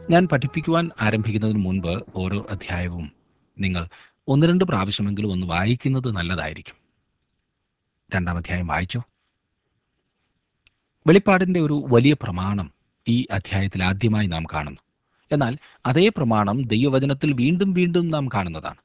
ഞാൻ പഠിപ്പിക്കുവാൻ ആരംഭിക്കുന്നതിന് മുൻപ് ഓരോ അധ്യായവും നിങ്ങൾ ഒന്ന് രണ്ട് പ്രാവശ്യമെങ്കിലും ഒന്ന് വായിക്കുന്നത് നല്ലതായിരിക്കും രണ്ടാം അധ്യായം വായിച്ചോ വെളിപ്പാടിൻ്റെ ഒരു വലിയ പ്രമാണം ഈ അധ്യായത്തിൽ ആദ്യമായി നാം കാണുന്നു എന്നാൽ അതേ പ്രമാണം ദൈവവചനത്തിൽ വീണ്ടും വീണ്ടും നാം കാണുന്നതാണ്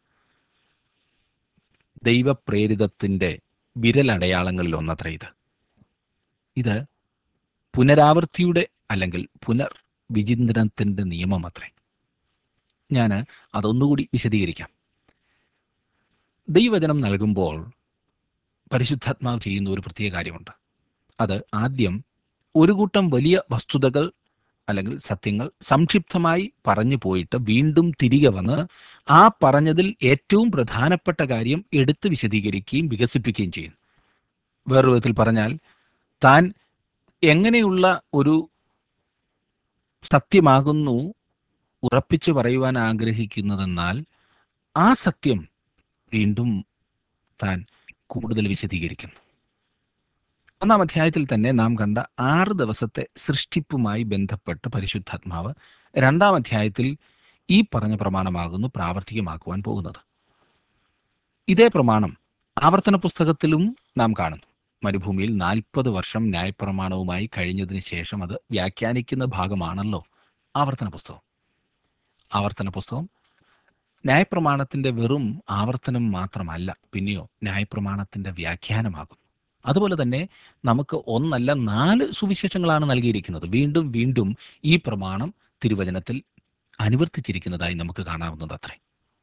ദൈവപ്രേരിതത്തിൻ്റെ വിരലടയാളങ്ങളിൽ ഒന്നത്ര ഇത് ഇത് പുനരാവൃത്തിയുടെ അല്ലെങ്കിൽ പുനർ വിചിന്തനത്തിൻ്റെ നിയമം അത്രേ ഞാൻ അതൊന്നുകൂടി വിശദീകരിക്കാം ദൈവവചനം നൽകുമ്പോൾ പരിശുദ്ധാത്മാവ് ചെയ്യുന്ന ഒരു പ്രത്യേക കാര്യമുണ്ട് അത് ആദ്യം ഒരു കൂട്ടം വലിയ വസ്തുതകൾ അല്ലെങ്കിൽ സത്യങ്ങൾ സംക്ഷിപ്തമായി പറഞ്ഞു പോയിട്ട് വീണ്ടും തിരികെ വന്ന് ആ പറഞ്ഞതിൽ ഏറ്റവും പ്രധാനപ്പെട്ട കാര്യം എടുത്ത് വിശദീകരിക്കുകയും വികസിപ്പിക്കുകയും ചെയ്യുന്നു വേറൊരു വിധത്തിൽ പറഞ്ഞാൽ താൻ എങ്ങനെയുള്ള ഒരു സത്യമാകുന്നു ഉറപ്പിച്ചു പറയുവാൻ ആഗ്രഹിക്കുന്നതെന്നാൽ ആ സത്യം വീണ്ടും താൻ കൂടുതൽ വിശദീകരിക്കുന്നു ഒന്നാം അധ്യായത്തിൽ തന്നെ നാം കണ്ട ആറ് ദിവസത്തെ സൃഷ്ടിപ്പുമായി ബന്ധപ്പെട്ട് പരിശുദ്ധാത്മാവ് രണ്ടാം അധ്യായത്തിൽ ഈ പറഞ്ഞ പ്രമാണമാകുന്നു പ്രാവർത്തികമാക്കുവാൻ പോകുന്നത് ഇതേ പ്രമാണം ആവർത്തന പുസ്തകത്തിലും നാം കാണുന്നു മരുഭൂമിയിൽ നാൽപ്പത് വർഷം ന്യായപ്രമാണവുമായി കഴിഞ്ഞതിന് ശേഷം അത് വ്യാഖ്യാനിക്കുന്ന ഭാഗമാണല്ലോ ആവർത്തന പുസ്തകം ആവർത്തന പുസ്തകം ന്യായപ്രമാണത്തിന്റെ വെറും ആവർത്തനം മാത്രമല്ല പിന്നെയോ ന്യായപ്രമാണത്തിന്റെ വ്യാഖ്യാനമാകും അതുപോലെ തന്നെ നമുക്ക് ഒന്നല്ല നാല് സുവിശേഷങ്ങളാണ് നൽകിയിരിക്കുന്നത് വീണ്ടും വീണ്ടും ഈ പ്രമാണം തിരുവചനത്തിൽ അനുവർത്തിച്ചിരിക്കുന്നതായി നമുക്ക് കാണാവുന്നത് അത്രേ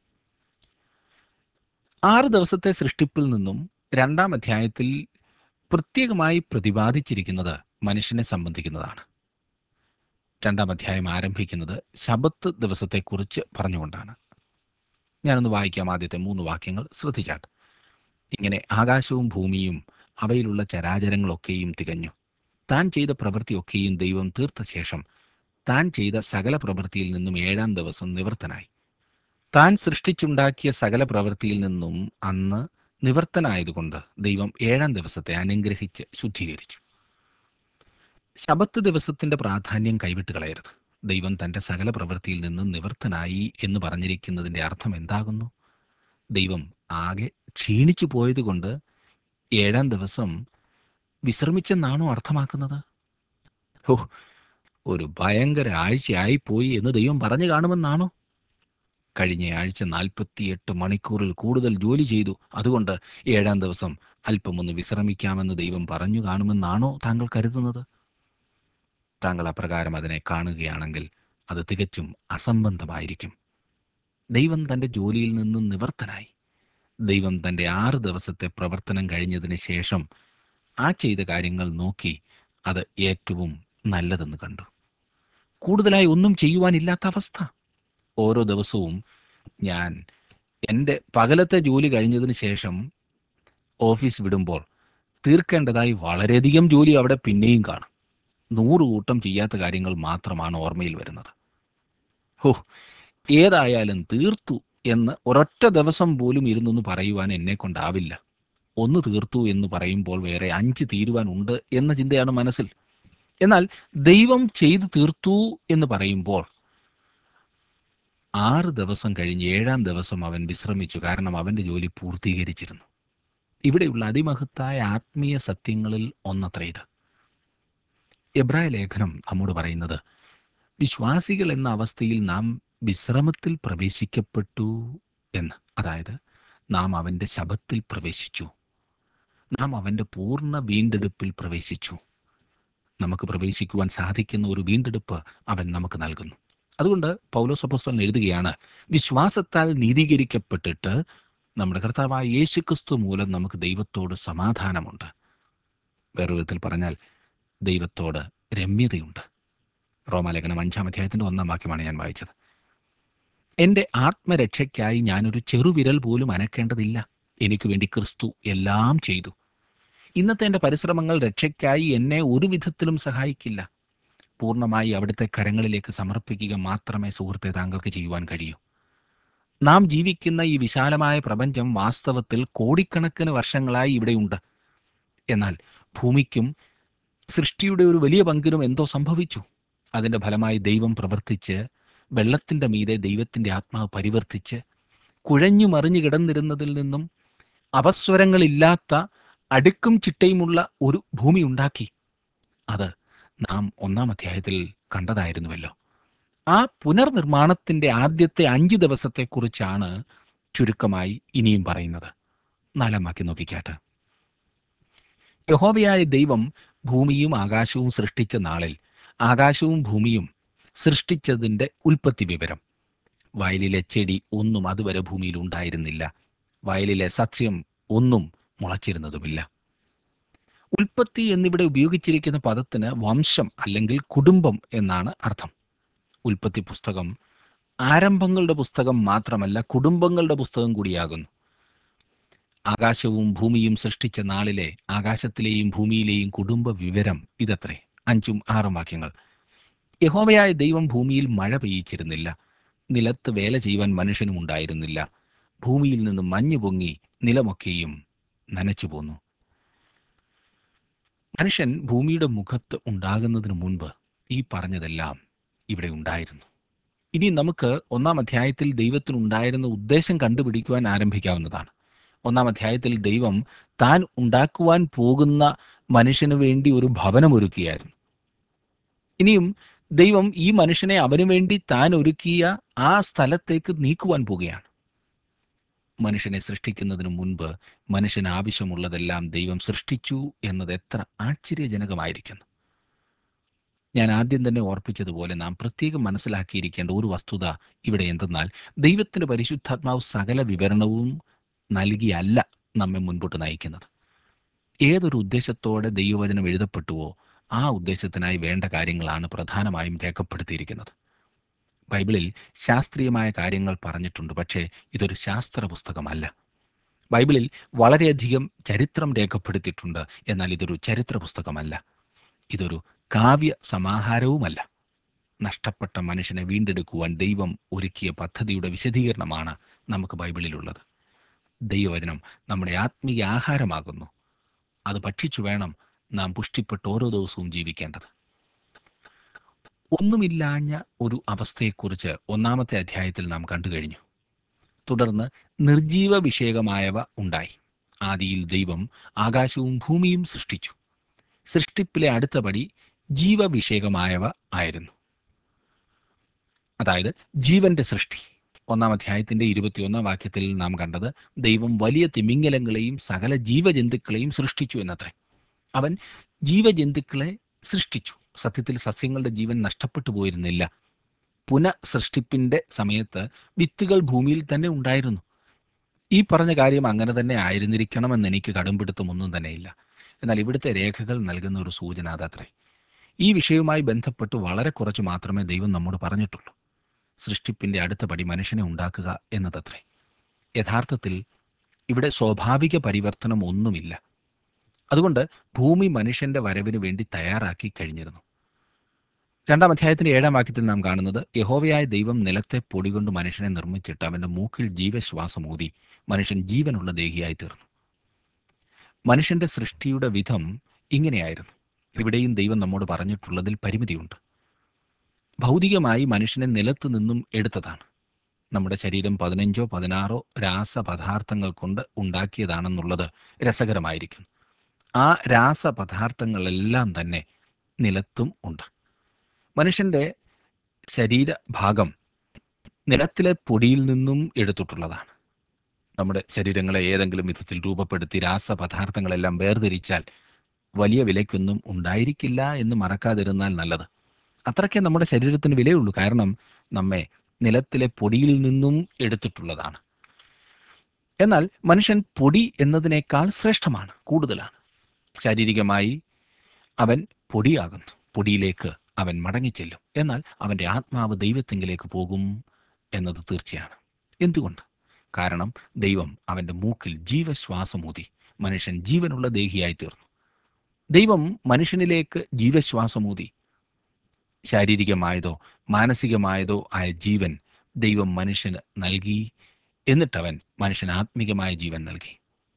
ആറ് ദിവസത്തെ സൃഷ്ടിപ്പിൽ നിന്നും രണ്ടാം അധ്യായത്തിൽ പ്രത്യേകമായി പ്രതിപാദിച്ചിരിക്കുന്നത് മനുഷ്യനെ സംബന്ധിക്കുന്നതാണ് രണ്ടാം അധ്യായം ആരംഭിക്കുന്നത് ശബത്ത് ദിവസത്തെക്കുറിച്ച് പറഞ്ഞുകൊണ്ടാണ് ഞാനൊന്ന് വായിക്കാം ആദ്യത്തെ മൂന്ന് വാക്യങ്ങൾ ശ്രദ്ധിച്ചാട്ട് ഇങ്ങനെ ആകാശവും ഭൂമിയും അവയിലുള്ള ചരാചരങ്ങളൊക്കെയും തികഞ്ഞു താൻ ചെയ്ത പ്രവൃത്തിയൊക്കെയും ദൈവം തീർത്ത ശേഷം താൻ ചെയ്ത സകല പ്രവൃത്തിയിൽ നിന്നും ഏഴാം ദിവസം നിവർത്തനായി താൻ സൃഷ്ടിച്ചുണ്ടാക്കിയ സകല പ്രവൃത്തിയിൽ നിന്നും അന്ന് നിവർത്തനായതുകൊണ്ട് ദൈവം ഏഴാം ദിവസത്തെ അനുഗ്രഹിച്ച് ശുദ്ധീകരിച്ചു ശബത്ത് ദിവസത്തിന്റെ പ്രാധാന്യം കൈവിട്ട് കളയരുത് ദൈവം തന്റെ സകല പ്രവൃത്തിയിൽ നിന്ന് നിവർത്തനായി എന്ന് പറഞ്ഞിരിക്കുന്നതിന്റെ അർത്ഥം എന്താകുന്നു ദൈവം ആകെ ക്ഷീണിച്ചു പോയതുകൊണ്ട് ഏഴാം ദിവസം വിശ്രമിച്ചെന്നാണോ അർത്ഥമാക്കുന്നത് ഓ ഒരു ഭയങ്കര ആഴ്ചയായിപ്പോയി എന്ന് ദൈവം പറഞ്ഞു കാണുമെന്നാണോ കഴിഞ്ഞ ആഴ്ച നാൽപ്പത്തിയെട്ട് മണിക്കൂറിൽ കൂടുതൽ ജോലി ചെയ്തു അതുകൊണ്ട് ഏഴാം ദിവസം അല്പം ഒന്ന് വിശ്രമിക്കാമെന്ന് ദൈവം പറഞ്ഞു കാണുമെന്നാണോ താങ്കൾ കരുതുന്നത് താങ്കൾ അപ്രകാരം അതിനെ കാണുകയാണെങ്കിൽ അത് തികച്ചും അസംബന്ധമായിരിക്കും ദൈവം തൻ്റെ ജോലിയിൽ നിന്നും നിവർത്തനായി ദൈവം തൻ്റെ ആറ് ദിവസത്തെ പ്രവർത്തനം കഴിഞ്ഞതിന് ശേഷം ആ ചെയ്ത കാര്യങ്ങൾ നോക്കി അത് ഏറ്റവും നല്ലതെന്ന് കണ്ടു കൂടുതലായി ഒന്നും ചെയ്യുവാനില്ലാത്ത അവസ്ഥ ഓരോ ദിവസവും ഞാൻ എൻ്റെ പകലത്തെ ജോലി കഴിഞ്ഞതിന് ശേഷം ഓഫീസ് വിടുമ്പോൾ തീർക്കേണ്ടതായി വളരെയധികം ജോലി അവിടെ പിന്നെയും കാണും നൂറ് കൂട്ടം ചെയ്യാത്ത കാര്യങ്ങൾ മാത്രമാണ് ഓർമ്മയിൽ വരുന്നത് ഹോ ഏതായാലും തീർത്തു എന്ന് ഒരൊറ്റ ദിവസം പോലും ഇരുന്നൊന്ന് പറയുവാൻ എന്നെ കൊണ്ടാവില്ല ഒന്ന് തീർത്തു എന്ന് പറയുമ്പോൾ വേറെ അഞ്ച് തീരുവാൻ ഉണ്ട് എന്ന ചിന്തയാണ് മനസ്സിൽ എന്നാൽ ദൈവം ചെയ്തു തീർത്തു എന്ന് പറയുമ്പോൾ ആറ് ദിവസം കഴിഞ്ഞ് ഏഴാം ദിവസം അവൻ വിശ്രമിച്ചു കാരണം അവൻ്റെ ജോലി പൂർത്തീകരിച്ചിരുന്നു ഇവിടെയുള്ള അതിമഹത്തായ ആത്മീയ സത്യങ്ങളിൽ ഒന്നത്ര ഇത് എബ്രായ ലേഖനം നമ്മോട് പറയുന്നത് വിശ്വാസികൾ എന്ന അവസ്ഥയിൽ നാം വിശ്രമത്തിൽ പ്രവേശിക്കപ്പെട്ടു എന്ന് അതായത് നാം അവൻ്റെ ശബത്തിൽ പ്രവേശിച്ചു നാം അവൻ്റെ പൂർണ്ണ വീണ്ടെടുപ്പിൽ പ്രവേശിച്ചു നമുക്ക് പ്രവേശിക്കുവാൻ സാധിക്കുന്ന ഒരു വീണ്ടെടുപ്പ് അവൻ നമുക്ക് നൽകുന്നു അതുകൊണ്ട് പൗലോസ് അപ്പോസ്തലൻ എഴുതുകയാണ് വിശ്വാസത്താൽ നീതീകരിക്കപ്പെട്ടിട്ട് നമ്മുടെ കർത്താവായ യേശുക്രിസ്തു മൂലം നമുക്ക് ദൈവത്തോട് സമാധാനമുണ്ട് വേറൊരു വിധത്തിൽ പറഞ്ഞാൽ ദൈവത്തോട് രമ്യതയുണ്ട് റോമാലേഖനം അഞ്ചാം അധ്യായത്തിൻ്റെ ഒന്നാം വാക്യമാണ് ഞാൻ വായിച്ചത് എൻ്റെ ആത്മരക്ഷയ്ക്കായി ഞാനൊരു ചെറുവിരൽ പോലും അനക്കേണ്ടതില്ല എനിക്ക് വേണ്ടി ക്രിസ്തു എല്ലാം ചെയ്തു ഇന്നത്തെ എൻ്റെ പരിശ്രമങ്ങൾ രക്ഷയ്ക്കായി എന്നെ ഒരു വിധത്തിലും സഹായിക്കില്ല പൂർണ്ണമായി അവിടുത്തെ കരങ്ങളിലേക്ക് സമർപ്പിക്കുക മാത്രമേ സുഹൃത്തെ താങ്കൾക്ക് ചെയ്യുവാൻ കഴിയൂ നാം ജീവിക്കുന്ന ഈ വിശാലമായ പ്രപഞ്ചം വാസ്തവത്തിൽ കോടിക്കണക്കിന് വർഷങ്ങളായി ഇവിടെയുണ്ട് എന്നാൽ ഭൂമിക്കും സൃഷ്ടിയുടെ ഒരു വലിയ പങ്കിനും എന്തോ സംഭവിച്ചു അതിൻ്റെ ഫലമായി ദൈവം പ്രവർത്തിച്ച് വെള്ളത്തിൻ്റെ മീതെ ദൈവത്തിൻ്റെ ആത്മാവ് പരിവർത്തിച്ച് കുഴഞ്ഞു മറിഞ്ഞു കിടന്നിരുന്നതിൽ നിന്നും അപസ്വരങ്ങളില്ലാത്ത അടുക്കും ചിട്ടയുമുള്ള ഒരു ഭൂമി ഉണ്ടാക്കി അത് നാം ഒന്നാം അധ്യായത്തിൽ കണ്ടതായിരുന്നുവല്ലോ ആ പുനർനിർമ്മാണത്തിൻ്റെ ആദ്യത്തെ അഞ്ച് ദിവസത്തെക്കുറിച്ചാണ് ചുരുക്കമായി ഇനിയും പറയുന്നത് നാലാം വാക്യം നോക്കിക്കാട്ട് യഹോവയായ ദൈവം ഭൂമിയും ആകാശവും സൃഷ്ടിച്ച നാളിൽ ആകാശവും ഭൂമിയും സൃഷ്ടിച്ചതിൻ്റെ ഉൽപ്പത്തി വിവരം വയലിലെ ചെടി ഒന്നും അതുവരെ ഭൂമിയിൽ ഉണ്ടായിരുന്നില്ല വയലിലെ സസ്യം ഒന്നും മുളച്ചിരുന്നതുമില്ല ഉൽപ്പത്തി എന്നിവിടെ ഉപയോഗിച്ചിരിക്കുന്ന പദത്തിന് വംശം അല്ലെങ്കിൽ കുടുംബം എന്നാണ് അർത്ഥം ഉൽപ്പത്തി പുസ്തകം ആരംഭങ്ങളുടെ പുസ്തകം മാത്രമല്ല കുടുംബങ്ങളുടെ പുസ്തകം കൂടിയാകുന്നു ആകാശവും ഭൂമിയും സൃഷ്ടിച്ച നാളിലെ ആകാശത്തിലെയും ഭൂമിയിലെയും കുടുംബ വിവരം ഇതത്രേ അഞ്ചും ആറും വാക്യങ്ങൾ യഹോവയായ ദൈവം ഭൂമിയിൽ മഴ പെയ്യിച്ചിരുന്നില്ല നിലത്ത് വേല ചെയ്യുവാൻ മനുഷ്യനും ഉണ്ടായിരുന്നില്ല ഭൂമിയിൽ നിന്ന് മഞ്ഞ് പൊങ്ങി നിലമൊക്കെയും നനച്ചു പോന്നു മനുഷ്യൻ ഭൂമിയുടെ മുഖത്ത് ഉണ്ടാകുന്നതിന് മുൻപ് ഈ പറഞ്ഞതെല്ലാം ഇവിടെ ഉണ്ടായിരുന്നു ഇനി നമുക്ക് ഒന്നാം അധ്യായത്തിൽ ദൈവത്തിനുണ്ടായിരുന്ന ഉദ്ദേശം കണ്ടുപിടിക്കുവാൻ ആരംഭിക്കാവുന്നതാണ് ഒന്നാം അധ്യായത്തിൽ ദൈവം താൻ ഉണ്ടാക്കുവാൻ പോകുന്ന മനുഷ്യന് വേണ്ടി ഒരു ഭവനം ഒരുക്കിയായിരുന്നു ഇനിയും ദൈവം ഈ മനുഷ്യനെ അവനു വേണ്ടി താൻ ഒരുക്കിയ ആ സ്ഥലത്തേക്ക് നീക്കുവാൻ പോകുകയാണ് മനുഷ്യനെ സൃഷ്ടിക്കുന്നതിന് മുൻപ് മനുഷ്യന് ആവശ്യമുള്ളതെല്ലാം ദൈവം സൃഷ്ടിച്ചു എന്നത് എത്ര ആശ്ചര്യജനകമായിരിക്കുന്നു ഞാൻ ആദ്യം തന്നെ ഓർപ്പിച്ചതുപോലെ നാം പ്രത്യേകം മനസ്സിലാക്കിയിരിക്കേണ്ട ഒരു വസ്തുത ഇവിടെ എന്തെന്നാൽ ദൈവത്തിന്റെ പരിശുദ്ധാത്മാവ് സകല വിവരണവും നൽകിയല്ല നമ്മെ മുൻപോട്ട് നയിക്കുന്നത് ഏതൊരു ഉദ്ദേശത്തോടെ ദൈവവചനം എഴുതപ്പെട്ടുവോ ആ ഉദ്ദേശത്തിനായി വേണ്ട കാര്യങ്ങളാണ് പ്രധാനമായും രേഖപ്പെടുത്തിയിരിക്കുന്നത് ബൈബിളിൽ ശാസ്ത്രീയമായ കാര്യങ്ങൾ പറഞ്ഞിട്ടുണ്ട് പക്ഷേ ഇതൊരു ശാസ്ത്ര പുസ്തകമല്ല ബൈബിളിൽ വളരെയധികം ചരിത്രം രേഖപ്പെടുത്തിയിട്ടുണ്ട് എന്നാൽ ഇതൊരു ചരിത്ര പുസ്തകമല്ല ഇതൊരു കാവ്യ സമാഹാരവുമല്ല നഷ്ടപ്പെട്ട മനുഷ്യനെ വീണ്ടെടുക്കുവാൻ ദൈവം ഒരുക്കിയ പദ്ധതിയുടെ വിശദീകരണമാണ് നമുക്ക് ബൈബിളിലുള്ളത് ദൈവവചനം നമ്മുടെ ആത്മീയ ആഹാരമാകുന്നു അത് ഭക്ഷിച്ചു വേണം നാം പുഷ്ടിപ്പെട്ട് ഓരോ ദിവസവും ജീവിക്കേണ്ടത് ഒന്നുമില്ലാഞ്ഞ ഒരു അവസ്ഥയെക്കുറിച്ച് ഒന്നാമത്തെ അധ്യായത്തിൽ നാം കണ്ടു കഴിഞ്ഞു തുടർന്ന് നിർജീവ വിഷയകമായവ ഉണ്ടായി ആദിയിൽ ദൈവം ആകാശവും ഭൂമിയും സൃഷ്ടിച്ചു സൃഷ്ടിപ്പിലെ അടുത്ത പടി ജീവവിഷയകമായവ ആയിരുന്നു അതായത് ജീവന്റെ സൃഷ്ടി ഒന്നാം അധ്യായത്തിന്റെ ഇരുപത്തിയൊന്നാം വാക്യത്തിൽ നാം കണ്ടത് ദൈവം വലിയ തിമിംഗലങ്ങളെയും സകല ജീവജന്തുക്കളെയും സൃഷ്ടിച്ചു എന്നത്രേ അവൻ ജീവജന്തുക്കളെ സൃഷ്ടിച്ചു സത്യത്തിൽ സസ്യങ്ങളുടെ ജീവൻ നഷ്ടപ്പെട്ടു പോയിരുന്നില്ല പുനഃസൃഷ്ടിപ്പിന്റെ സമയത്ത് വിത്തുകൾ ഭൂമിയിൽ തന്നെ ഉണ്ടായിരുന്നു ഈ പറഞ്ഞ കാര്യം അങ്ങനെ തന്നെ ആയിരുന്നിരിക്കണമെന്ന് എനിക്ക് കടുംപിടുത്തമൊന്നും തന്നെയില്ല എന്നാൽ ഇവിടുത്തെ രേഖകൾ നൽകുന്ന ഒരു സൂചന അതത്രേ ഈ വിഷയവുമായി ബന്ധപ്പെട്ട് വളരെ കുറച്ച് മാത്രമേ ദൈവം നമ്മോട് പറഞ്ഞിട്ടുള്ളൂ സൃഷ്ടിപ്പിന്റെ അടുത്ത പടി മനുഷ്യനെ ഉണ്ടാക്കുക എന്നതത്രേ യഥാർത്ഥത്തിൽ ഇവിടെ സ്വാഭാവിക പരിവർത്തനം ഒന്നുമില്ല അതുകൊണ്ട് ഭൂമി മനുഷ്യന്റെ വരവിന് വേണ്ടി തയ്യാറാക്കി കഴിഞ്ഞിരുന്നു രണ്ടാം അധ്യായത്തിന്റെ ഏഴാം വാക്യത്തിൽ നാം കാണുന്നത് യഹോവയായ ദൈവം നിലത്തെ പൊടികൊണ്ട് മനുഷ്യനെ നിർമ്മിച്ചിട്ട് അവന്റെ മൂക്കിൽ ജീവശ്വാസം ഊതി മനുഷ്യൻ ജീവനുള്ള ദേഹിയായി തീർന്നു മനുഷ്യന്റെ സൃഷ്ടിയുടെ വിധം ഇങ്ങനെയായിരുന്നു ഇവിടെയും ദൈവം നമ്മോട് പറഞ്ഞിട്ടുള്ളതിൽ പരിമിതിയുണ്ട് ഭൗതികമായി മനുഷ്യനെ നിലത്തു നിന്നും എടുത്തതാണ് നമ്മുടെ ശരീരം പതിനഞ്ചോ പതിനാറോ രാസപദാർത്ഥങ്ങൾ കൊണ്ട് ഉണ്ടാക്കിയതാണെന്നുള്ളത് രസകരമായിരിക്കും ആ രാസപദാർത്ഥങ്ങളെല്ലാം തന്നെ നിലത്തും ഉണ്ട് മനുഷ്യന്റെ ശരീരഭാഗം നിലത്തിലെ പൊടിയിൽ നിന്നും എടുത്തിട്ടുള്ളതാണ് നമ്മുടെ ശരീരങ്ങളെ ഏതെങ്കിലും വിധത്തിൽ രൂപപ്പെടുത്തി രാസപദാർത്ഥങ്ങളെല്ലാം വേർതിരിച്ചാൽ വലിയ വിലയ്ക്കൊന്നും ഉണ്ടായിരിക്കില്ല എന്ന് മറക്കാതിരുന്നാൽ നല്ലത് അത്രയ്ക്കേ നമ്മുടെ ശരീരത്തിന് വിലയുള്ളൂ കാരണം നമ്മെ നിലത്തിലെ പൊടിയിൽ നിന്നും എടുത്തിട്ടുള്ളതാണ് എന്നാൽ മനുഷ്യൻ പൊടി എന്നതിനേക്കാൾ ശ്രേഷ്ഠമാണ് കൂടുതലാണ് ശാരീരികമായി അവൻ പൊടിയാകുന്നു പൊടിയിലേക്ക് അവൻ മടങ്ങിച്ചെല്ലും എന്നാൽ അവൻ്റെ ആത്മാവ് ദൈവത്തെങ്കിലേക്ക് പോകും എന്നത് തീർച്ചയാണ് എന്തുകൊണ്ട് കാരണം ദൈവം അവൻ്റെ മൂക്കിൽ ജീവശ്വാസമൂതി മനുഷ്യൻ ജീവനുള്ള ദേഹിയായി തീർന്നു ദൈവം മനുഷ്യനിലേക്ക് ജീവശ്വാസമൂതി ശാരീരികമായതോ മാനസികമായതോ ആയ ജീവൻ ദൈവം മനുഷ്യന് നൽകി എന്നിട്ടവൻ മനുഷ്യന് ആത്മീകമായ ജീവൻ നൽകി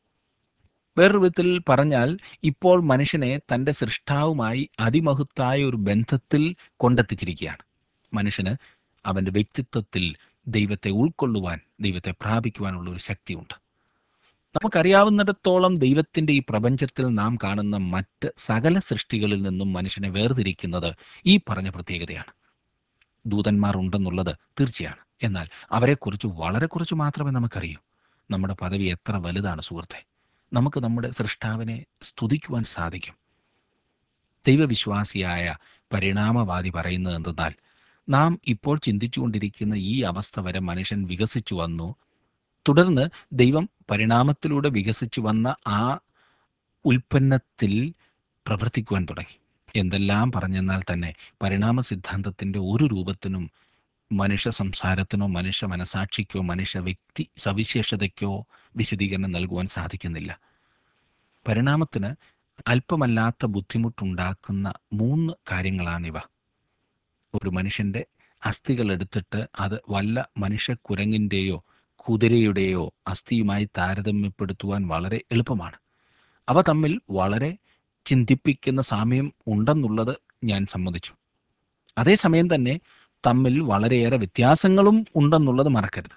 വേറൊരു വിധത്തിൽ പറഞ്ഞാൽ ഇപ്പോൾ മനുഷ്യനെ തൻ്റെ സൃഷ്ടാവുമായി അതിമഹത്തായ ഒരു ബന്ധത്തിൽ കൊണ്ടെത്തിച്ചിരിക്കുകയാണ് മനുഷ്യന് അവൻ്റെ വ്യക്തിത്വത്തിൽ ദൈവത്തെ ഉൾക്കൊള്ളുവാൻ ദൈവത്തെ പ്രാപിക്കുവാനുള്ള ഒരു ശക്തിയുണ്ട് നമുക്കറിയാവുന്നിടത്തോളം ദൈവത്തിൻ്റെ ഈ പ്രപഞ്ചത്തിൽ നാം കാണുന്ന മറ്റ് സകല സൃഷ്ടികളിൽ നിന്നും മനുഷ്യനെ വേർതിരിക്കുന്നത് ഈ പറഞ്ഞ പ്രത്യേകതയാണ് ദൂതന്മാർ ഉണ്ടെന്നുള്ളത് തീർച്ചയാണ് എന്നാൽ അവരെക്കുറിച്ച് വളരെ കുറച്ച് മാത്രമേ നമുക്കറിയൂ നമ്മുടെ പദവി എത്ര വലുതാണ് സുഹൃത്തെ നമുക്ക് നമ്മുടെ സൃഷ്ടാവിനെ സ്തുതിക്കുവാൻ സാധിക്കും ദൈവവിശ്വാസിയായ പരിണാമവാദി പറയുന്നത് എന്തെന്നാൽ നാം ഇപ്പോൾ ചിന്തിച്ചുകൊണ്ടിരിക്കുന്ന ഈ അവസ്ഥ വരെ മനുഷ്യൻ വികസിച്ചു വന്നു തുടർന്ന് ദൈവം പരിണാമത്തിലൂടെ വികസിച്ചു വന്ന ആ ഉൽപ്പന്നത്തിൽ പ്രവർത്തിക്കുവാൻ തുടങ്ങി എന്തെല്ലാം പറഞ്ഞെന്നാൽ തന്നെ പരിണാമ സിദ്ധാന്തത്തിൻ്റെ ഒരു രൂപത്തിനും മനുഷ്യ സംസാരത്തിനോ മനുഷ്യ മനസാക്ഷിക്കോ മനുഷ്യ വ്യക്തി സവിശേഷതയ്ക്കോ വിശദീകരണം നൽകുവാൻ സാധിക്കുന്നില്ല പരിണാമത്തിന് അല്പമല്ലാത്ത ബുദ്ധിമുട്ടുണ്ടാക്കുന്ന മൂന്ന് കാര്യങ്ങളാണിവ ഒരു മനുഷ്യൻ്റെ അസ്ഥികൾ എടുത്തിട്ട് അത് വല്ല മനുഷ്യക്കുരങ്ങിൻ്റെയോ കുതിരയുടെയോ അസ്ഥിയുമായി താരതമ്യപ്പെടുത്തുവാൻ വളരെ എളുപ്പമാണ് അവ തമ്മിൽ വളരെ ചിന്തിപ്പിക്കുന്ന സാമ്യം ഉണ്ടെന്നുള്ളത് ഞാൻ സമ്മതിച്ചു അതേസമയം തന്നെ തമ്മിൽ വളരെയേറെ വ്യത്യാസങ്ങളും ഉണ്ടെന്നുള്ളത് മറക്കരുത്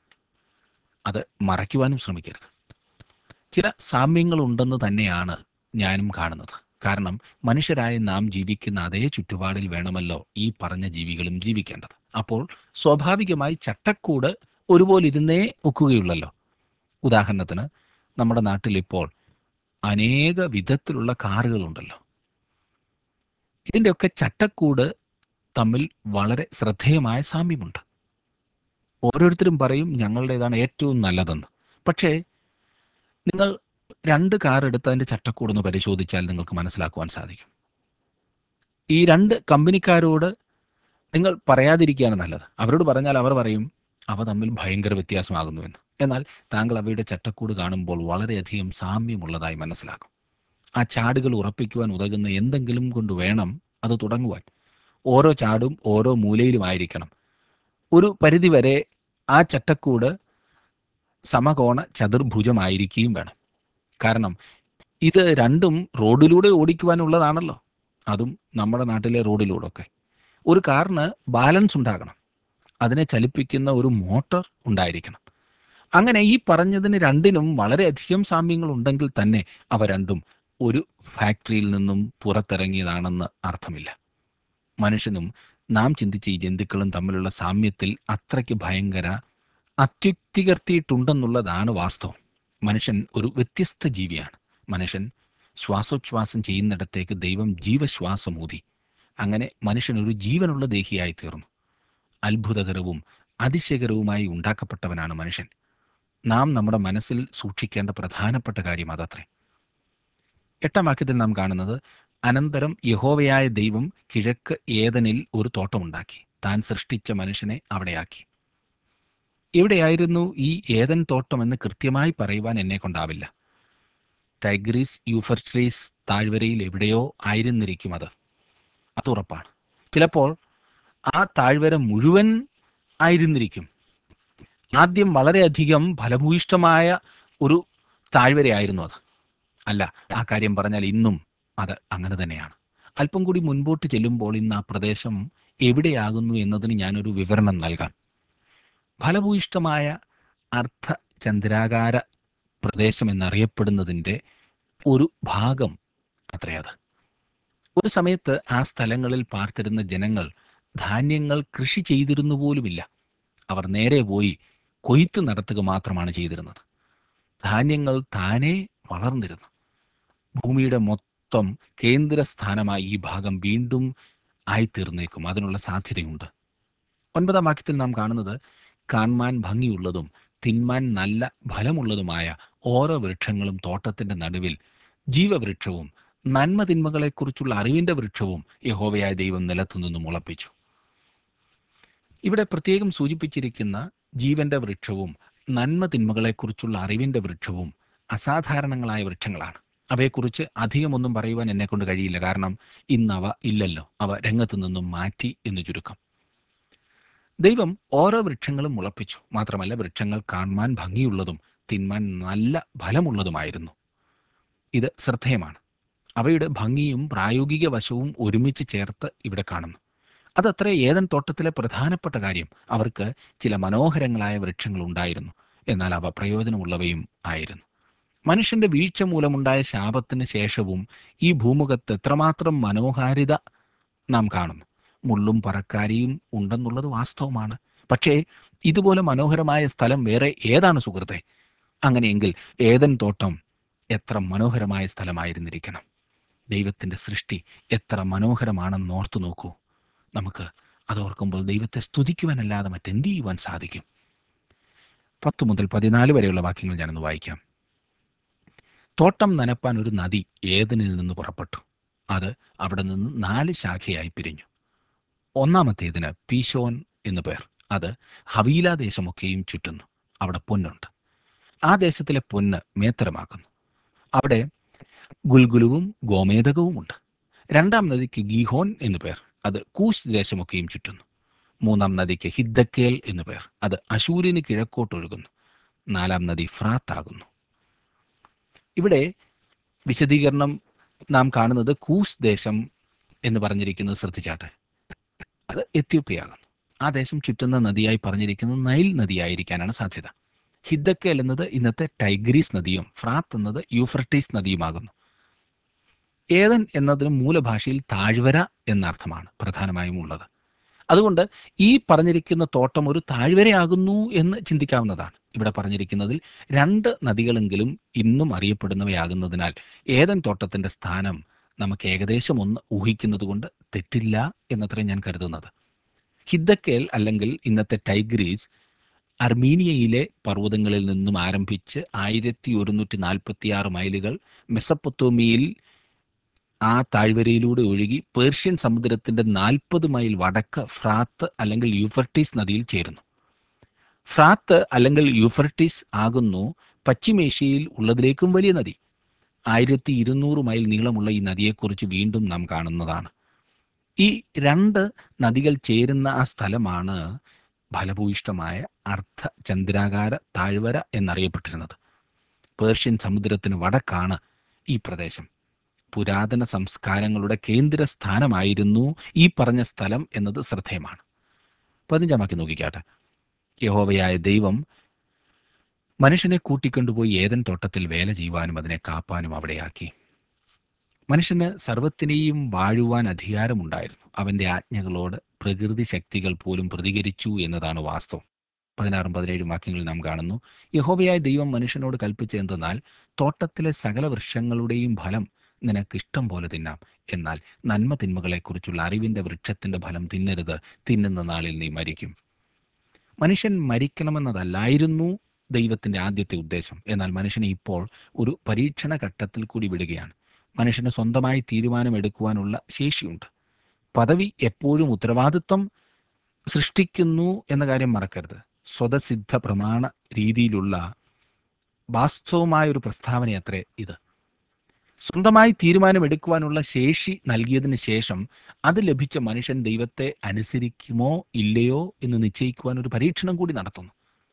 അത് മറയ്ക്കുവാനും ശ്രമിക്കരുത് ചില സാമ്യങ്ങളുണ്ടെന്ന് തന്നെയാണ് ഞാനും കാണുന്നത് കാരണം മനുഷ്യരായ നാം ജീവിക്കുന്ന അതേ ചുറ്റുപാടിൽ വേണമല്ലോ ഈ പറഞ്ഞ ജീവികളും ജീവിക്കേണ്ടത് അപ്പോൾ സ്വാഭാവികമായി ചട്ടക്കൂട് ഒരുപോലെ ഇരുന്നേ ഒക്കുകയുള്ളല്ലോ ഉദാഹരണത്തിന് നമ്മുടെ നാട്ടിൽ ഇപ്പോൾ അനേക വിധത്തിലുള്ള കാറുകളുണ്ടല്ലോ ഇതിൻ്റെയൊക്കെ ചട്ടക്കൂട് തമ്മിൽ വളരെ ശ്രദ്ധേയമായ സാമ്യമുണ്ട് ഓരോരുത്തരും പറയും ഞങ്ങളുടേതാണ് ഏറ്റവും നല്ലതെന്ന് പക്ഷേ നിങ്ങൾ രണ്ട് കാർ എടുത്ത് അതിൻ്റെ ചട്ടക്കൂടൊന്ന് പരിശോധിച്ചാൽ നിങ്ങൾക്ക് മനസ്സിലാക്കുവാൻ സാധിക്കും ഈ രണ്ട് കമ്പനിക്കാരോട് നിങ്ങൾ പറയാതിരിക്കുകയാണ് നല്ലത് അവരോട് പറഞ്ഞാൽ അവർ പറയും അവ തമ്മിൽ ഭയങ്കര വ്യത്യാസമാകുന്നു എന്ന് എന്നാൽ താങ്കൾ അവയുടെ ചട്ടക്കൂട് കാണുമ്പോൾ വളരെയധികം സാമ്യമുള്ളതായി മനസ്സിലാക്കും ആ ചാടുകൾ ഉറപ്പിക്കുവാൻ ഉതകുന്ന എന്തെങ്കിലും കൊണ്ട് വേണം അത് തുടങ്ങുവാൻ ഓരോ ചാടും ഓരോ മൂലയിലുമായിരിക്കണം ഒരു പരിധിവരെ ആ ചട്ടക്കൂട് സമകോണ ചതുർഭുജമായിരിക്കുകയും വേണം കാരണം ഇത് രണ്ടും റോഡിലൂടെ ഓടിക്കുവാനുള്ളതാണല്ലോ അതും നമ്മുടെ നാട്ടിലെ റോഡിലൂടെ ഒക്കെ ഒരു കാറിന് ബാലൻസ് ഉണ്ടാകണം അതിനെ ചലിപ്പിക്കുന്ന ഒരു മോട്ടോർ ഉണ്ടായിരിക്കണം അങ്ങനെ ഈ പറഞ്ഞതിന് രണ്ടിനും വളരെയധികം സാമ്യങ്ങൾ ഉണ്ടെങ്കിൽ തന്നെ അവ രണ്ടും ഒരു ഫാക്ടറിയിൽ നിന്നും പുറത്തിറങ്ങിയതാണെന്ന് അർത്ഥമില്ല മനുഷ്യനും നാം ചിന്തിച്ച ഈ ജന്തുക്കളും തമ്മിലുള്ള സാമ്യത്തിൽ അത്രയ്ക്ക് ഭയങ്കര അത്യുക്തികർത്തിയിട്ടുണ്ടെന്നുള്ളതാണ് വാസ്തവം മനുഷ്യൻ ഒരു വ്യത്യസ്ത ജീവിയാണ് മനുഷ്യൻ ശ്വാസോച്ഛ്വാസം ചെയ്യുന്നിടത്തേക്ക് ദൈവം ജീവശ്വാസം ഊതി അങ്ങനെ മനുഷ്യൻ ഒരു ജീവനുള്ള ദേഹിയായി തീർന്നു അത്ഭുതകരവും അതിശയകരവുമായി ഉണ്ടാക്കപ്പെട്ടവനാണ് മനുഷ്യൻ നാം നമ്മുടെ മനസ്സിൽ സൂക്ഷിക്കേണ്ട പ്രധാനപ്പെട്ട കാര്യം അതത്രേ എട്ടാം വാക്യത്തിൽ നാം കാണുന്നത് അനന്തരം യഹോവയായ ദൈവം കിഴക്ക് ഏതനിൽ ഒരു തോട്ടമുണ്ടാക്കി താൻ സൃഷ്ടിച്ച മനുഷ്യനെ അവിടെയാക്കി എവിടെയായിരുന്നു ഈ ഏതൻ തോട്ടം എന്ന് കൃത്യമായി പറയുവാൻ എന്നെ കൊണ്ടാവില്ല ടൈഗ്രീസ് യൂഫർട്രീസ് താഴ്വരയിൽ എവിടെയോ ആയിരുന്നിരിക്കും അത് അത് ഉറപ്പാണ് ചിലപ്പോൾ ആ താഴ്വര മുഴുവൻ ആയിരുന്നിരിക്കും ആദ്യം വളരെയധികം ഫലഭൂയിഷ്ടമായ ഒരു താഴ്വരയായിരുന്നു അത് അല്ല ആ കാര്യം പറഞ്ഞാൽ ഇന്നും അത് അങ്ങനെ തന്നെയാണ് അല്പം കൂടി മുൻപോട്ട് ചെല്ലുമ്പോൾ ഇന്ന് ആ പ്രദേശം എവിടെയാകുന്നു എന്നതിന് ഞാനൊരു വിവരണം നൽകാം ഫലഭൂയിഷ്ടമായ അർദ്ധ ചന്ദ്രാകാര പ്രദേശം എന്നറിയപ്പെടുന്നതിൻ്റെ ഒരു ഭാഗം അത്രേ അത് ഒരു സമയത്ത് ആ സ്ഥലങ്ങളിൽ പാർത്തിരുന്ന ജനങ്ങൾ ധാന്യങ്ങൾ കൃഷി ചെയ്തിരുന്നു പോലുമില്ല അവർ നേരെ പോയി കൊയ്ത്ത് നടത്തുക മാത്രമാണ് ചെയ്തിരുന്നത് ധാന്യങ്ങൾ താനേ വളർന്നിരുന്നു ഭൂമിയുടെ മൊത്തം കേന്ദ്രസ്ഥാനമായി ഈ ഭാഗം വീണ്ടും ആയിത്തീർന്നേക്കും അതിനുള്ള സാധ്യതയുണ്ട് ഒൻപതാം വാക്യത്തിൽ നാം കാണുന്നത് കാണാൻ ഭംഗിയുള്ളതും തിന്മാൻ നല്ല ഫലമുള്ളതുമായ ഓരോ വൃക്ഷങ്ങളും തോട്ടത്തിന്റെ നടുവിൽ ജീവവൃക്ഷവും നന്മ തിന്മകളെക്കുറിച്ചുള്ള അറിവിന്റെ വൃക്ഷവും യഹോവയായ ദൈവം നിലത്തുനിന്ന് മുളപ്പിച്ചു ഇവിടെ പ്രത്യേകം സൂചിപ്പിച്ചിരിക്കുന്ന ജീവന്റെ വൃക്ഷവും നന്മ തിന്മകളെക്കുറിച്ചുള്ള അറിവിന്റെ വൃക്ഷവും അസാധാരണങ്ങളായ വൃക്ഷങ്ങളാണ് അവയെക്കുറിച്ച് അധികമൊന്നും പറയുവാൻ എന്നെ കൊണ്ട് കഴിയില്ല കാരണം ഇന്നവ ഇല്ലല്ലോ അവ രംഗത്തു നിന്നും മാറ്റി എന്ന് ചുരുക്കം ദൈവം ഓരോ വൃക്ഷങ്ങളും മുളപ്പിച്ചു മാത്രമല്ല വൃക്ഷങ്ങൾ കാണുവാൻ ഭംഗിയുള്ളതും തിന്മാൻ നല്ല ഫലമുള്ളതുമായിരുന്നു ഇത് ശ്രദ്ധേയമാണ് അവയുടെ ഭംഗിയും പ്രായോഗിക വശവും ഒരുമിച്ച് ചേർത്ത് ഇവിടെ കാണുന്നു അതത്ര ഏതൻ തോട്ടത്തിലെ പ്രധാനപ്പെട്ട കാര്യം അവർക്ക് ചില മനോഹരങ്ങളായ വൃക്ഷങ്ങൾ ഉണ്ടായിരുന്നു എന്നാൽ അവ പ്രയോജനമുള്ളവയും ആയിരുന്നു മനുഷ്യന്റെ വീഴ്ച മൂലമുണ്ടായ ശാപത്തിന് ശേഷവും ഈ ഭൂമുഖത്ത് എത്രമാത്രം മനോഹാരിത നാം കാണുന്നു മുള്ളും പറക്കാരിയും ഉണ്ടെന്നുള്ളത് വാസ്തവമാണ് പക്ഷേ ഇതുപോലെ മനോഹരമായ സ്ഥലം വേറെ ഏതാണ് സുഹൃത്തെ അങ്ങനെയെങ്കിൽ ഏതൻ തോട്ടം എത്ര മനോഹരമായ സ്ഥലമായിരുന്നിരിക്കണം ദൈവത്തിൻ്റെ സൃഷ്ടി എത്ര മനോഹരമാണെന്ന് ഓർത്തു നോക്കൂ നമുക്ക് അത് ഓർക്കുമ്പോൾ ദൈവത്തെ സ്തുതിക്കുവാനല്ലാതെ മറ്റെന്ത് ചെയ്യുവാൻ സാധിക്കും പത്ത് മുതൽ പതിനാല് വരെയുള്ള വാക്യങ്ങൾ ഞാനൊന്ന് വായിക്കാം തോട്ടം നനപ്പാൻ ഒരു നദി ഏതനിൽ നിന്ന് പുറപ്പെട്ടു അത് അവിടെ നിന്ന് നാല് ശാഖയായി പിരിഞ്ഞു ഒന്നാമത്തേതിന് പീശോൻ എന്നു പേർ അത് ഹവീല ദേശമൊക്കെയും ചുറ്റുന്നു അവിടെ പൊന്നുണ്ട് ആ ദേശത്തിലെ പൊന്ന് മേത്തരമാക്കുന്നു അവിടെ ഗുൽഗുലുവും ഗോമേതകവുമുണ്ട് രണ്ടാം നദിക്ക് ഗീഹോൻ എന്നു പേർ അത് കൂശ് ദേശമൊക്കെയും ചുറ്റുന്നു മൂന്നാം നദിക്ക് ഹിദ്ദക്കേൽ എന്നു പേർ അത് അശൂരിന് കിഴക്കോട്ടൊഴുകുന്നു നാലാം നദി ഫ്രാത്താകുന്നു ഇവിടെ വിശദീകരണം നാം കാണുന്നത് കൂസ് ദേശം എന്ന് പറഞ്ഞിരിക്കുന്നത് ശ്രദ്ധിച്ചാട്ടെ അത് എത്യോപ്യയാകുന്നു ആ ദേശം ചുറ്റുന്ന നദിയായി പറഞ്ഞിരിക്കുന്നത് നൈൽ നദിയായിരിക്കാനാണ് സാധ്യത ഹിദ്ദക്കേൽ എന്നത് ഇന്നത്തെ ടൈഗ്രീസ് നദിയും ഫ്രാത്ത് എന്നത് യൂഫ്രട്ടീസ് നദിയുമാകുന്നു ഏതൻ എന്നതിന് മൂലഭാഷയിൽ താഴ്വര എന്നർത്ഥമാണ് പ്രധാനമായും ഉള്ളത് അതുകൊണ്ട് ഈ പറഞ്ഞിരിക്കുന്ന തോട്ടം ഒരു താഴ്വരയാകുന്നു എന്ന് ചിന്തിക്കാവുന്നതാണ് ഇവിടെ പറഞ്ഞിരിക്കുന്നതിൽ രണ്ട് നദികളെങ്കിലും ഇന്നും അറിയപ്പെടുന്നവയാകുന്നതിനാൽ ഏതൻ തോട്ടത്തിന്റെ സ്ഥാനം നമുക്ക് ഏകദേശം ഒന്ന് ഊഹിക്കുന്നത് കൊണ്ട് തെറ്റില്ല എന്നത്ര ഞാൻ കരുതുന്നത് ഹിദ്ദക്കേൽ അല്ലെങ്കിൽ ഇന്നത്തെ ടൈഗ്രീസ് അർമീനിയയിലെ പർവ്വതങ്ങളിൽ നിന്നും ആരംഭിച്ച് ആയിരത്തി ഒരുന്നൂറ്റി നാൽപ്പത്തി ആറ് മൈലുകൾ മെസപ്പൊത്തോമിയിൽ ആ താഴ്വരയിലൂടെ ഒഴുകി പേർഷ്യൻ സമുദ്രത്തിന്റെ നാൽപ്പത് മൈൽ വടക്ക് ഫ്രാത്ത് അല്ലെങ്കിൽ യൂഫർട്ടീസ് നദിയിൽ ചേരുന്നു ഫ്രാത്ത് അല്ലെങ്കിൽ യൂഫർട്ടീസ് ആകുന്നു പശ്ചിമേഷ്യയിൽ ഉള്ളതിലേക്കും വലിയ നദി ആയിരത്തി ഇരുന്നൂറ് മൈൽ നീളമുള്ള ഈ നദിയെക്കുറിച്ച് വീണ്ടും നാം കാണുന്നതാണ് ഈ രണ്ട് നദികൾ ചേരുന്ന ആ സ്ഥലമാണ് ഫലഭൂയിഷ്ടമായ അർദ്ധ ചന്ദ്രാകാര താഴ്വര എന്നറിയപ്പെട്ടിരുന്നത് പേർഷ്യൻ സമുദ്രത്തിന് വടക്കാണ് ഈ പ്രദേശം പുരാതന സംസ്കാരങ്ങളുടെ കേന്ദ്ര സ്ഥാനമായിരുന്നു ഈ പറഞ്ഞ സ്ഥലം എന്നത് ശ്രദ്ധേയമാണ് പതിനഞ്ചാം വാക്യം നോക്കിക്കാട്ടെ യഹോവയായ ദൈവം മനുഷ്യനെ കൂട്ടിക്കൊണ്ടുപോയി ഏതൻ തോട്ടത്തിൽ വേല ചെയ്യുവാനും അതിനെ കാപ്പാനും അവിടെയാക്കി മനുഷ്യന് സർവത്തിനെയും വാഴുവാൻ അധികാരമുണ്ടായിരുന്നു അവന്റെ ആജ്ഞകളോട് പ്രകൃതി ശക്തികൾ പോലും പ്രതികരിച്ചു എന്നതാണ് വാസ്തവം പതിനാറും പതിനേഴും വാക്യങ്ങളിൽ നാം കാണുന്നു യഹോവയായ ദൈവം മനുഷ്യനോട് കൽപ്പിച്ച എന്തെന്നാൽ തോട്ടത്തിലെ സകല വൃക്ഷങ്ങളുടെയും ഫലം നിനക്ക് ഇഷ്ടം പോലെ തിന്നാം എന്നാൽ നന്മ തിന്മകളെക്കുറിച്ചുള്ള അറിവിന്റെ വൃക്ഷത്തിന്റെ ഫലം തിന്നരുത് തിന്നുന്ന നാളിൽ നീ മരിക്കും മനുഷ്യൻ മരിക്കണമെന്നതല്ലായിരുന്നു ദൈവത്തിന്റെ ആദ്യത്തെ ഉദ്ദേശം എന്നാൽ മനുഷ്യനെ ഇപ്പോൾ ഒരു പരീക്ഷണ ഘട്ടത്തിൽ കൂടി വിടുകയാണ് മനുഷ്യന് സ്വന്തമായി തീരുമാനമെടുക്കുവാനുള്ള ശേഷിയുണ്ട് പദവി എപ്പോഴും ഉത്തരവാദിത്വം സൃഷ്ടിക്കുന്നു എന്ന കാര്യം മറക്കരുത് സ്വതസിദ്ധ പ്രമാണ രീതിയിലുള്ള വാസ്തവമായ ഒരു പ്രസ്താവനയത്രേ ഇത് സ്വന്തമായി തീരുമാനമെടുക്കുവാനുള്ള ശേഷി നൽകിയതിന് ശേഷം അത് ലഭിച്ച മനുഷ്യൻ ദൈവത്തെ അനുസരിക്കുമോ ഇല്ലയോ എന്ന് നിശ്ചയിക്കുവാൻ ഒരു പരീക്ഷണം കൂടി നടത്തുന്നു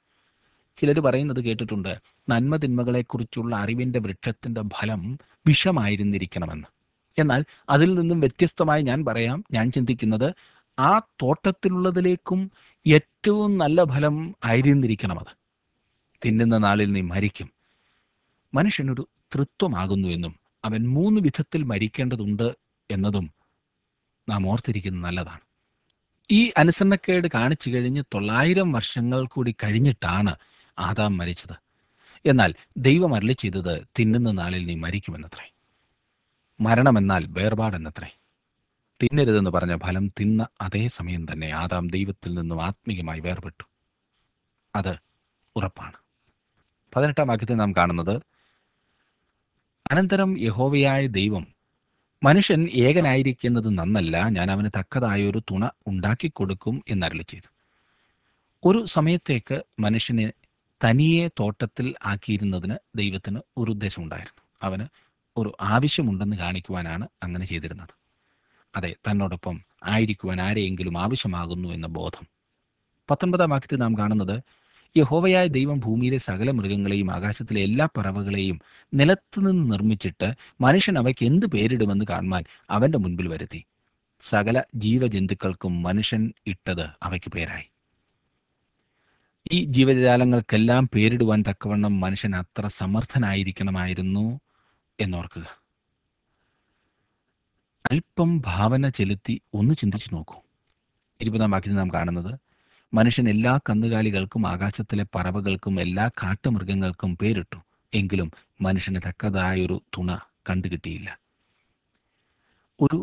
ചിലർ പറയുന്നത് കേട്ടിട്ടുണ്ട് നന്മ തിന്മകളെക്കുറിച്ചുള്ള അറിവിന്റെ വൃക്ഷത്തിന്റെ ഫലം വിഷമായിരുന്നിരിക്കണമെന്ന് എന്നാൽ അതിൽ നിന്നും വ്യത്യസ്തമായി ഞാൻ പറയാം ഞാൻ ചിന്തിക്കുന്നത് ആ തോട്ടത്തിലുള്ളതിലേക്കും ഏറ്റവും നല്ല ഫലം ആയിരുന്നിരിക്കണം അത് തിന്നുന്ന നാളിൽ നീ മരിക്കും മനുഷ്യനൊരു തൃത്വമാകുന്നു എന്നും അവൻ മൂന്ന് വിധത്തിൽ മരിക്കേണ്ടതുണ്ട് എന്നതും നാം ഓർത്തിരിക്കുന്നത് നല്ലതാണ് ഈ അനുസരണക്കേട് കാണിച്ചു കഴിഞ്ഞ് തൊള്ളായിരം വർഷങ്ങൾ കൂടി കഴിഞ്ഞിട്ടാണ് ആദാം മരിച്ചത് എന്നാൽ ദൈവം അരളി ചെയ്തത് തിന്നുന്ന നാളിൽ നീ മരിക്കുമെന്നത്രേ മരണമെന്നാൽ വേർപാടെന്നത്രേ തിന്നരുതെന്ന് പറഞ്ഞ ഫലം തിന്ന അതേ സമയം തന്നെ ആദാം ദൈവത്തിൽ നിന്നും ആത്മീയമായി വേർപെട്ടു അത് ഉറപ്പാണ് പതിനെട്ടാം വാക്യത്തിൽ നാം കാണുന്നത് അനന്തരം യഹോവയായ ദൈവം മനുഷ്യൻ ഏകനായിരിക്കുന്നത് നന്നല്ല ഞാൻ അവന് തക്കതായ ഒരു തുണ ഉണ്ടാക്കിക്കൊടുക്കും എന്നരളി ചെയ്തു ഒരു സമയത്തേക്ക് മനുഷ്യനെ തനിയെ തോട്ടത്തിൽ ആക്കിയിരുന്നതിന് ദൈവത്തിന് ഒരു ഉദ്ദേശമുണ്ടായിരുന്നു അവന് ഒരു ആവശ്യമുണ്ടെന്ന് കാണിക്കുവാനാണ് അങ്ങനെ ചെയ്തിരുന്നത് അതെ തന്നോടൊപ്പം ആയിരിക്കുവാൻ ആരെയെങ്കിലും ആവശ്യമാകുന്നു എന്ന ബോധം പത്തൊൻപതാം വാക്യത്തിൽ നാം കാണുന്നത് യഹോവയായ ദൈവം ഭൂമിയിലെ സകല മൃഗങ്ങളെയും ആകാശത്തിലെ എല്ലാ പറവകളെയും നിലത്തുനിന്ന് നിർമ്മിച്ചിട്ട് മനുഷ്യൻ അവയ്ക്ക് എന്ത് പേരിടുമെന്ന് കാണുവാൻ അവന്റെ മുൻപിൽ വരുത്തി സകല ജീവജന്തുക്കൾക്കും മനുഷ്യൻ ഇട്ടത് അവയ്ക്ക് പേരായി ഈ ജീവജാലങ്ങൾക്കെല്ലാം പേരിടുവാൻ തക്കവണ്ണം മനുഷ്യൻ അത്ര സമർത്ഥനായിരിക്കണമായിരുന്നു എന്നോർക്കുക അല്പം ഭാവന ചെലുത്തി ഒന്ന് ചിന്തിച്ചു നോക്കൂ ഇരുപതാം വാക്യത്തിൽ നാം കാണുന്നത് മനുഷ്യൻ എല്ലാ കന്നുകാലികൾക്കും ആകാശത്തിലെ പറവകൾക്കും എല്ലാ കാട്ടുമൃഗങ്ങൾക്കും പേരിട്ടു എങ്കിലും മനുഷ്യന് തക്കതായൊരു തുണ കണ്ടുകിട്ടിയില്ല ഒരു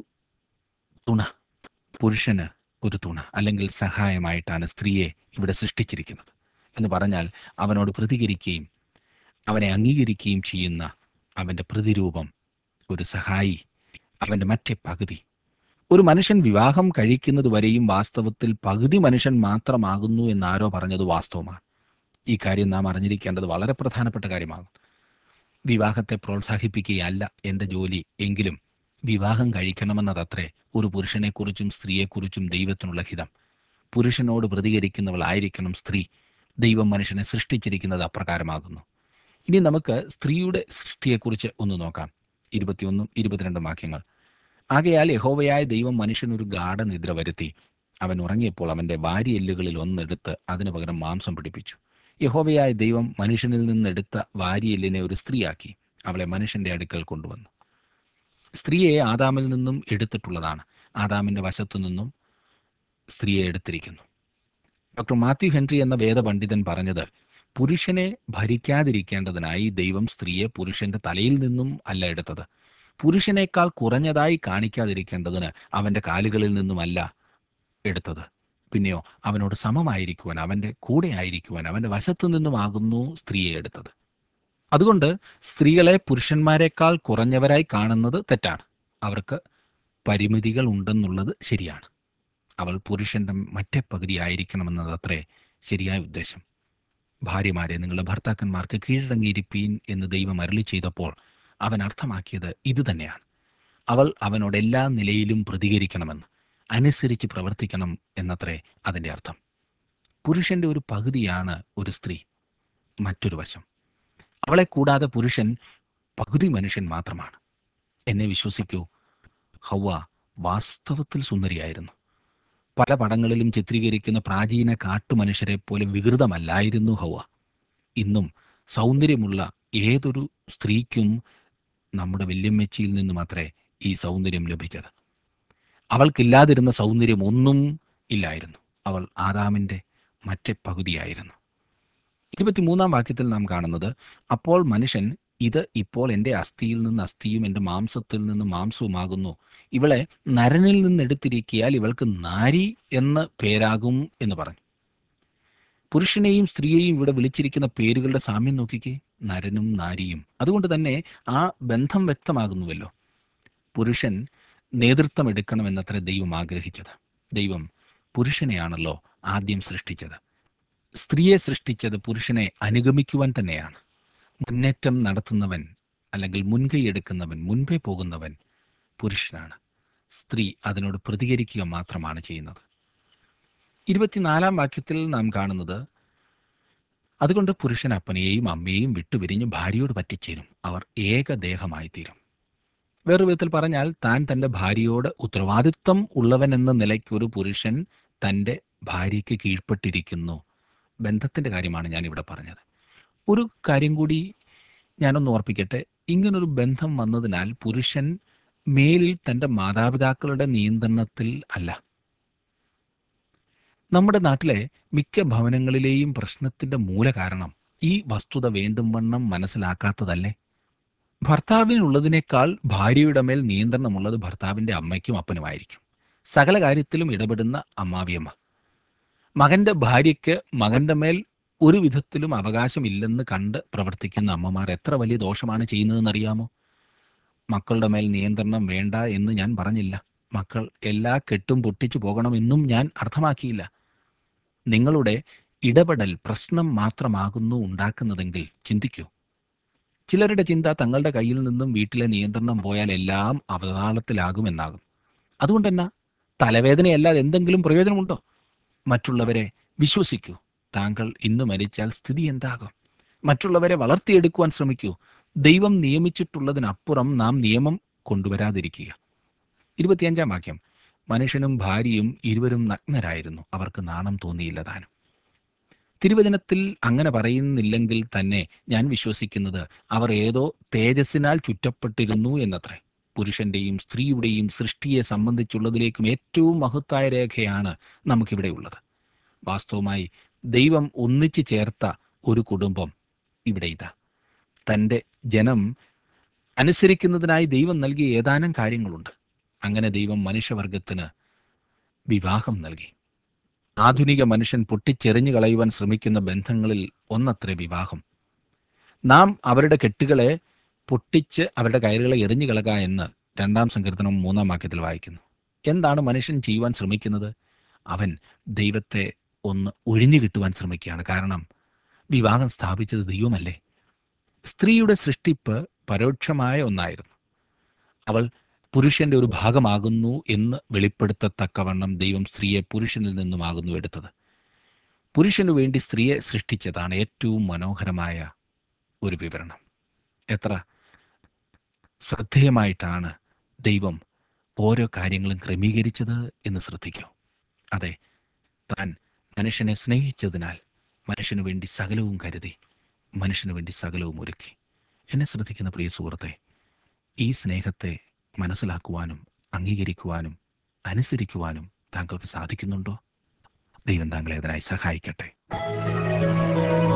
തുണ പുരുഷന് ഒരു തുണ അല്ലെങ്കിൽ സഹായമായിട്ടാണ് സ്ത്രീയെ ഇവിടെ സൃഷ്ടിച്ചിരിക്കുന്നത് എന്ന് പറഞ്ഞാൽ അവനോട് പ്രതികരിക്കുകയും അവനെ അംഗീകരിക്കുകയും ചെയ്യുന്ന അവൻ്റെ പ്രതിരൂപം ഒരു സഹായി അവൻ്റെ മറ്റേ പകുതി ഒരു മനുഷ്യൻ വിവാഹം കഴിക്കുന്നത് വരെയും വാസ്തവത്തിൽ പകുതി മനുഷ്യൻ മാത്രമാകുന്നു എന്നാരോ പറഞ്ഞത് വാസ്തവമാണ് ഈ കാര്യം നാം അറിഞ്ഞിരിക്കേണ്ടത് വളരെ പ്രധാനപ്പെട്ട കാര്യമാകും വിവാഹത്തെ പ്രോത്സാഹിപ്പിക്കുകയല്ല എൻ്റെ ജോലി എങ്കിലും വിവാഹം കഴിക്കണമെന്നതത്രേ ഒരു പുരുഷനെക്കുറിച്ചും സ്ത്രീയെക്കുറിച്ചും ദൈവത്തിനുള്ള ഹിതം പുരുഷനോട് പ്രതികരിക്കുന്നവളായിരിക്കണം സ്ത്രീ ദൈവം മനുഷ്യനെ സൃഷ്ടിച്ചിരിക്കുന്നത് അപ്രകാരമാകുന്നു ഇനി നമുക്ക് സ്ത്രീയുടെ സൃഷ്ടിയെക്കുറിച്ച് ഒന്ന് നോക്കാം ഇരുപത്തിയൊന്നും ഇരുപത്തിരണ്ടും വാക്യങ്ങൾ ആകയാൽ യഹോവയായ ദൈവം മനുഷ്യനൊരു ഗാഠനിദ്ര വരുത്തി അവൻ ഉറങ്ങിയപ്പോൾ അവൻ്റെ വാരിയെല്ലുകളിൽ ഒന്നെടുത്ത് അതിനു പകരം മാംസം പിടിപ്പിച്ചു യഹോവയായ ദൈവം മനുഷ്യനിൽ നിന്നെടുത്ത വാരിയെല്ലിനെ ഒരു സ്ത്രീയാക്കി അവളെ മനുഷ്യന്റെ അടുക്കൽ കൊണ്ടുവന്നു സ്ത്രീയെ ആദാമിൽ നിന്നും എടുത്തിട്ടുള്ളതാണ് ആദാമിന്റെ വശത്തു നിന്നും സ്ത്രീയെ എടുത്തിരിക്കുന്നു ഡോക്ടർ മാത്യു ഹെൻറി എന്ന വേദപണ്ഡിതൻ പറഞ്ഞത് പുരുഷനെ ഭരിക്കാതിരിക്കേണ്ടതിനായി ദൈവം സ്ത്രീയെ പുരുഷന്റെ തലയിൽ നിന്നും അല്ല എടുത്തത് പുരുഷനേക്കാൾ കുറഞ്ഞതായി കാണിക്കാതിരിക്കേണ്ടതിന് അവന്റെ കാലുകളിൽ നിന്നുമല്ല എടുത്തത് പിന്നെയോ അവനോട് സമമായിരിക്കുവാൻ അവന്റെ കൂടെ ആയിരിക്കുവാൻ അവന്റെ വശത്തു നിന്നുമാകുന്നു സ്ത്രീയെ എടുത്തത് അതുകൊണ്ട് സ്ത്രീകളെ പുരുഷന്മാരെക്കാൾ കുറഞ്ഞവരായി കാണുന്നത് തെറ്റാണ് അവർക്ക് പരിമിതികൾ ഉണ്ടെന്നുള്ളത് ശരിയാണ് അവൾ പുരുഷന്റെ മറ്റേ പകുതി ആയിരിക്കണമെന്നത് അത്രേ ശരിയായ ഉദ്ദേശം ഭാര്യമാരെ നിങ്ങളുടെ ഭർത്താക്കന്മാർക്ക് കീഴടങ്ങിയിരിപ്പീൻ എന്ന് ദൈവം അരളി ചെയ്തപ്പോൾ അവൻ അർത്ഥമാക്കിയത് ഇതുതന്നെയാണ് അവൾ അവനോട് എല്ലാ നിലയിലും പ്രതികരിക്കണമെന്ന് അനുസരിച്ച് പ്രവർത്തിക്കണം എന്നത്രേ അതിൻ്റെ അർത്ഥം പുരുഷന്റെ ഒരു പകുതിയാണ് ഒരു സ്ത്രീ മറ്റൊരു വശം അവളെ കൂടാതെ പുരുഷൻ പകുതി മനുഷ്യൻ മാത്രമാണ് എന്നെ വിശ്വസിക്കൂ ഹൗവ വാസ്തവത്തിൽ സുന്ദരിയായിരുന്നു പല പടങ്ങളിലും ചിത്രീകരിക്കുന്ന പ്രാചീന കാട്ടുമനുഷ്യരെ പോലെ വികൃതമല്ലായിരുന്നു ഹൗവ ഇന്നും സൗന്ദര്യമുള്ള ഏതൊരു സ്ത്രീക്കും നമ്മുടെ വല്യമ്മച്ചിയിൽ നിന്നും അത്രേ ഈ സൗന്ദര്യം ലഭിച്ചത് അവൾക്കില്ലാതിരുന്ന സൗന്ദര്യം ഒന്നും ഇല്ലായിരുന്നു അവൾ ആദാമിൻ്റെ മറ്റേ പകുതിയായിരുന്നു ഇരുപത്തിമൂന്നാം വാക്യത്തിൽ നാം കാണുന്നത് അപ്പോൾ മനുഷ്യൻ ഇത് ഇപ്പോൾ എൻ്റെ അസ്ഥിയിൽ നിന്ന് അസ്ഥിയും എൻ്റെ മാംസത്തിൽ നിന്ന് മാംസവുമാകുന്നു ഇവളെ നരനിൽ നിന്ന് എടുത്തിരിക്കിയാൽ ഇവൾക്ക് നാരി എന്ന് പേരാകും എന്ന് പറഞ്ഞു പുരുഷനെയും സ്ത്രീയെയും ഇവിടെ വിളിച്ചിരിക്കുന്ന പേരുകളുടെ സാമ്യം നോക്കിക്കേ നരനും നാരിയും അതുകൊണ്ട് തന്നെ ആ ബന്ധം വ്യക്തമാകുന്നുവല്ലോ പുരുഷൻ നേതൃത്വം എടുക്കണമെന്നത്ര ദൈവം ആഗ്രഹിച്ചത് ദൈവം പുരുഷനെയാണല്ലോ ആദ്യം സൃഷ്ടിച്ചത് സ്ത്രീയെ സൃഷ്ടിച്ചത് പുരുഷനെ അനുഗമിക്കുവാൻ തന്നെയാണ് മുന്നേറ്റം നടത്തുന്നവൻ അല്ലെങ്കിൽ മുൻകൈ എടുക്കുന്നവൻ മുൻപേ പോകുന്നവൻ പുരുഷനാണ് സ്ത്രീ അതിനോട് പ്രതികരിക്കുക മാത്രമാണ് ചെയ്യുന്നത് ഇരുപത്തിനാലാം വാക്യത്തിൽ നാം കാണുന്നത് അതുകൊണ്ട് പുരുഷൻ അപ്പനെയും അമ്മയെയും വിട്ടുപിരിഞ്ഞ് ഭാര്യയോട് പറ്റിച്ചേരും അവർ ഏകദേഹമായി തീരും വേറൊരു വിധത്തിൽ പറഞ്ഞാൽ താൻ തൻ്റെ ഭാര്യയോട് ഉത്തരവാദിത്വം ഉള്ളവൻ എന്ന നിലയ്ക്ക് ഒരു പുരുഷൻ തൻ്റെ ഭാര്യയ്ക്ക് കീഴ്പ്പെട്ടിരിക്കുന്നു ബന്ധത്തിൻ്റെ കാര്യമാണ് ഞാൻ ഇവിടെ പറഞ്ഞത് ഒരു കാര്യം കൂടി ഞാനൊന്ന് ഓർപ്പിക്കട്ടെ ഇങ്ങനൊരു ബന്ധം വന്നതിനാൽ പുരുഷൻ മേലിൽ തൻ്റെ മാതാപിതാക്കളുടെ നിയന്ത്രണത്തിൽ അല്ല നമ്മുടെ നാട്ടിലെ മിക്ക ഭവനങ്ങളിലെയും പ്രശ്നത്തിന്റെ മൂല കാരണം ഈ വസ്തുത വേണ്ടും വണ്ണം മനസ്സിലാക്കാത്തതല്ലേ ഭർത്താവിനുള്ളതിനേക്കാൾ ഭാര്യയുടെ മേൽ നിയന്ത്രണമുള്ളത് ഭർത്താവിന്റെ അമ്മയ്ക്കും അപ്പനുമായിരിക്കും സകല കാര്യത്തിലും ഇടപെടുന്ന അമ്മാവിയമ്മ മകന്റെ ഭാര്യയ്ക്ക് മകന്റെ മേൽ ഒരു വിധത്തിലും അവകാശമില്ലെന്ന് കണ്ട് പ്രവർത്തിക്കുന്ന അമ്മമാർ എത്ര വലിയ ദോഷമാണ് ചെയ്യുന്നതെന്നറിയാമോ മക്കളുടെ മേൽ നിയന്ത്രണം വേണ്ട എന്ന് ഞാൻ പറഞ്ഞില്ല മക്കൾ എല്ലാ കെട്ടും പൊട്ടിച്ചു പോകണമെന്നും ഞാൻ അർത്ഥമാക്കിയില്ല നിങ്ങളുടെ ഇടപെടൽ പ്രശ്നം മാത്രമാകുന്നു ഉണ്ടാക്കുന്നതെങ്കിൽ ചിന്തിക്കൂ ചിലരുടെ ചിന്ത തങ്ങളുടെ കയ്യിൽ നിന്നും വീട്ടിലെ നിയന്ത്രണം പോയാൽ എല്ലാം അവതാളത്തിലാകുമെന്നാകും അതുകൊണ്ട് തന്നെ തലവേദനയല്ലാതെ എന്തെങ്കിലും പ്രയോജനമുണ്ടോ മറ്റുള്ളവരെ വിശ്വസിക്കൂ താങ്കൾ ഇന്ന് മരിച്ചാൽ സ്ഥിതി എന്താകും മറ്റുള്ളവരെ വളർത്തിയെടുക്കുവാൻ ശ്രമിക്കൂ ദൈവം നിയമിച്ചിട്ടുള്ളതിനപ്പുറം നാം നിയമം കൊണ്ടുവരാതിരിക്കുക ഇരുപത്തിയഞ്ചാം വാക്യം മനുഷ്യനും ഭാര്യയും ഇരുവരും നഗ്നരായിരുന്നു അവർക്ക് നാണം തോന്നിയില്ല താനും തിരുവചനത്തിൽ അങ്ങനെ പറയുന്നില്ലെങ്കിൽ തന്നെ ഞാൻ വിശ്വസിക്കുന്നത് അവർ ഏതോ തേജസ്സിനാൽ ചുറ്റപ്പെട്ടിരുന്നു എന്നത്രേ പുരുഷന്റെയും സ്ത്രീയുടെയും സൃഷ്ടിയെ സംബന്ധിച്ചുള്ളതിലേക്കും ഏറ്റവും മഹത്തായ രേഖയാണ് നമുക്കിവിടെ ഉള്ളത് വാസ്തവമായി ദൈവം ഒന്നിച്ചു ചേർത്ത ഒരു കുടുംബം ഇവിടെ ഇതാ തൻ്റെ ജനം അനുസരിക്കുന്നതിനായി ദൈവം നൽകിയ ഏതാനും കാര്യങ്ങളുണ്ട് അങ്ങനെ ദൈവം മനുഷ്യവർഗത്തിന് വിവാഹം നൽകി ആധുനിക മനുഷ്യൻ പൊട്ടിച്ചെറിഞ്ഞു കളയുവാൻ ശ്രമിക്കുന്ന ബന്ധങ്ങളിൽ ഒന്നത്രേ വിവാഹം നാം അവരുടെ കെട്ടുകളെ പൊട്ടിച്ച് അവരുടെ കയറുകളെ എറിഞ്ഞു കളക എന്ന് രണ്ടാം സങ്കീർത്തനം മൂന്നാം വാക്യത്തിൽ വായിക്കുന്നു എന്താണ് മനുഷ്യൻ ചെയ്യുവാൻ ശ്രമിക്കുന്നത് അവൻ ദൈവത്തെ ഒന്ന് ഒഴിഞ്ഞു കിട്ടുവാൻ ശ്രമിക്കുകയാണ് കാരണം വിവാഹം സ്ഥാപിച്ചത് ദൈവമല്ലേ സ്ത്രീയുടെ സൃഷ്ടിപ്പ് പരോക്ഷമായ ഒന്നായിരുന്നു അവൾ പുരുഷന്റെ ഒരു ഭാഗമാകുന്നു എന്ന് വെളിപ്പെടുത്തത്തക്കവണ്ണം ദൈവം സ്ത്രീയെ പുരുഷനിൽ നിന്നുമാകുന്നു എടുത്തത് പുരുഷനു വേണ്ടി സ്ത്രീയെ സൃഷ്ടിച്ചതാണ് ഏറ്റവും മനോഹരമായ ഒരു വിവരണം എത്ര ശ്രദ്ധേയമായിട്ടാണ് ദൈവം ഓരോ കാര്യങ്ങളും ക്രമീകരിച്ചത് എന്ന് ശ്രദ്ധിക്കൂ അതെ താൻ മനുഷ്യനെ സ്നേഹിച്ചതിനാൽ മനുഷ്യനു വേണ്ടി സകലവും കരുതി മനുഷ്യനു വേണ്ടി സകലവും ഒരുക്കി എന്നെ ശ്രദ്ധിക്കുന്ന പ്രിയ സുഹൃത്തെ ഈ സ്നേഹത്തെ മനസ്സിലാക്കുവാനും അംഗീകരിക്കുവാനും അനുസരിക്കുവാനും താങ്കൾക്ക് സാധിക്കുന്നുണ്ടോ ദൈവം താങ്കളെ അതിനായി സഹായിക്കട്ടെ